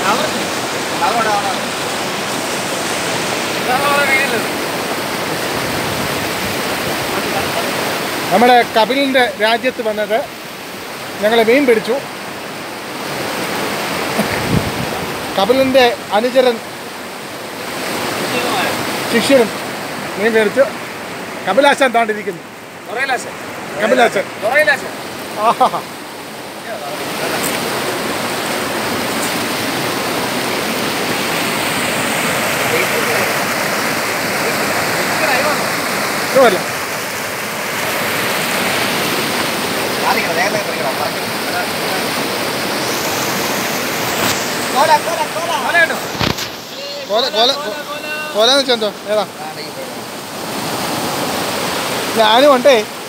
നമ്മുടെ കപിലിൻ്റെ രാജ്യത്ത് വന്നത് ഞങ്ങൾ മീൻ പിടിച്ചു കപിലിൻ്റെ അനുചരൻ ശിഷ്യനും മീൻ മേടിച്ചു കപിലാശാൻ താണ്ടിരിക്കുന്നു കപിലാശൻ ആഹാ ഇതുമല്ല കോല കോല കോല എന്ന് വെച്ചാൽ എന്തോ ഏതാ ഞാനും ഉണ്ടേ